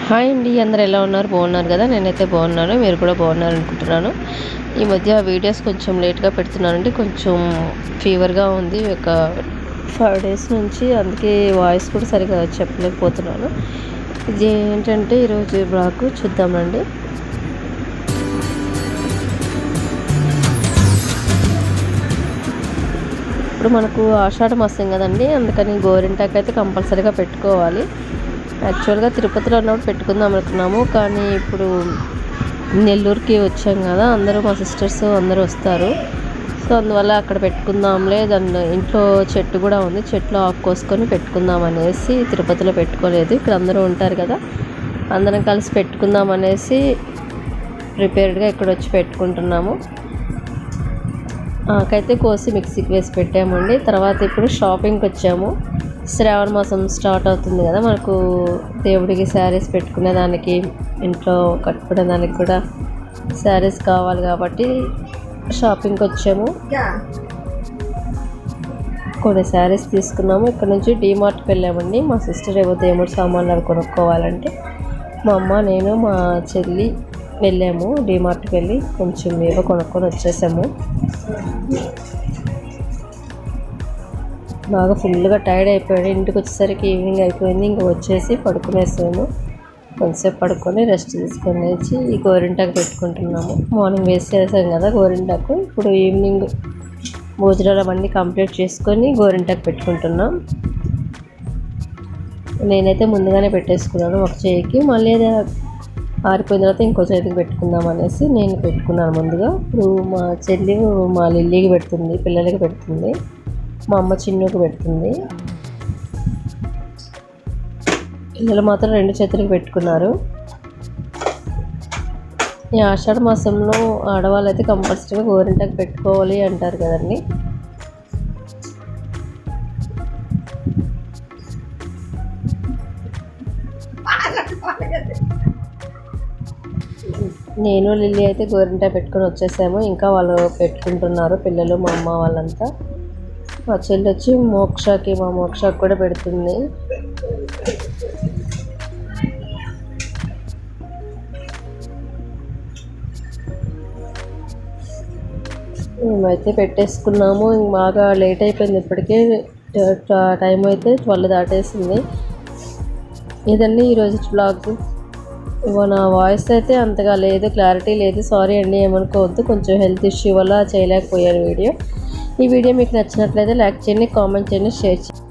hi అండి అందరు ఎలా ఉన్నారు బాగున్నారు కదా నేనైతే బాగున్నాను మీరు కూడా బాగున్నారు అనుకుంటున్నాను ఈ మధ్య వీడియోస్ కొంచెం లేట్గా పెడుతున్నానండి కొంచెం ఫీవర్గా ఉంది ఒక ఫైవ్ డేస్ నుంచి అందుకే వాయిస్ కూడా సరిగా చెప్పలేకపోతున్నాను ఇది ఏంటంటే ఈరోజు బ్లాగ్ చూద్దామండి ఇప్పుడు మనకు ఆషాఢ మాసం కదండి అందుకని గోరింటాకు అయితే కంపల్సరీగా పెట్టుకోవాలి యాక్చువల్గా తిరుపతిలో ఉన్నప్పుడు పెట్టుకుందాం అనుకున్నాము కానీ ఇప్పుడు నెల్లూరుకి వచ్చాం కదా అందరూ మా సిస్టర్స్ అందరూ వస్తారు సో అందువల్ల అక్కడ పెట్టుకుందాంలే దాన్ని ఇంట్లో చెట్టు కూడా ఉంది చెట్లు ఆకు కోసుకొని పెట్టుకుందాం అనేసి తిరుపతిలో పెట్టుకోలేదు ఇక్కడ అందరూ ఉంటారు కదా అందరం కలిసి పెట్టుకుందాం అనేసి ప్రిపేర్డ్గా ఇక్కడ వచ్చి పెట్టుకుంటున్నాము ఆకైతే కోసి మిక్సీకి వేసి పెట్టామండి తర్వాత ఇప్పుడు షాపింగ్కి వచ్చాము శ్రావణ మాసం స్టార్ట్ అవుతుంది కదా మనకు దేవుడికి శారీస్ పెట్టుకునే దానికి ఇంట్లో కట్టుకునే దానికి కూడా శారీస్ కావాలి కాబట్టి షాపింగ్కి వచ్చాము కొన్ని శారీస్ తీసుకున్నాము ఇక్కడ నుంచి డీమార్ట్కి వెళ్ళామండి మా సిస్టర్ ఏవో దేవుడి సామాన్లు అవి కొనుక్కోవాలంటే మా అమ్మ నేను మా చెల్లి వెళ్ళాము డీమార్ట్కి వెళ్ళి కొంచెం ఏవో కొనుక్కొని వచ్చేసాము బాగా ఫుల్గా టైర్డ్ అయిపోయాడు ఇంటికి వచ్చేసరికి ఈవినింగ్ అయిపోయింది ఇంకా వచ్చేసి పడుకునేసాను కొంతసేపు పడుకొని రెస్ట్ తీసుకొని లేచి ఈ గోరింటాకు పెట్టుకుంటున్నాము మార్నింగ్ వేసేసాం కదా గోరింటాకు ఇప్పుడు ఈవినింగ్ భోజనాలు అవన్నీ కంప్లీట్ చేసుకొని గోరింటాకు పెట్టుకుంటున్నాం నేనైతే ముందుగానే పెట్టేసుకున్నాను ఒక చేయికి మళ్ళీ అది ఆరిపోయిన తర్వాత ఇంకో చేతికి పెట్టుకుందాం అనేసి నేను పెట్టుకున్నాను ముందుగా ఇప్పుడు మా చెల్లి మా లిల్లీకి పెడుతుంది పిల్లలకి పెడుతుంది మా అమ్మ చిన్నుకు పెడుతుంది పిల్లలు మాత్రం రెండు చేతులకు పెట్టుకున్నారు ఈ ఆషాఢ మాసంలో ఆడవాళ్ళు అయితే కంపల్సరీగా గోరింటాకు పెట్టుకోవాలి అంటారు కదండి నేను లిల్లీ అయితే గోరింటా పెట్టుకొని వచ్చేసాము ఇంకా వాళ్ళు పెట్టుకుంటున్నారు పిల్లలు మా అమ్మ వాళ్ళంతా మా చెల్లి వచ్చి మోక్షకి మా మోక్షకి కూడా పెడుతుంది మేమైతే పెట్టేసుకున్నాము ఇంక బాగా లేట్ అయిపోయింది ఇప్పటికే టైం అయితే ట్వెల్వ్ దాటేసింది ఇదండి ఈరోజు బ్లాగ్ నా వాయిస్ అయితే అంతగా లేదు క్లారిటీ లేదు సారీ అండి ఏమనుకోవద్దు కొంచెం హెల్త్ ఇష్యూ వల్ల చేయలేకపోయాను వీడియో ఈ వీడియో మీకు నచ్చినట్లయితే లైక్ చేయండి కామెంట్ చేయండి షేర్ చేయండి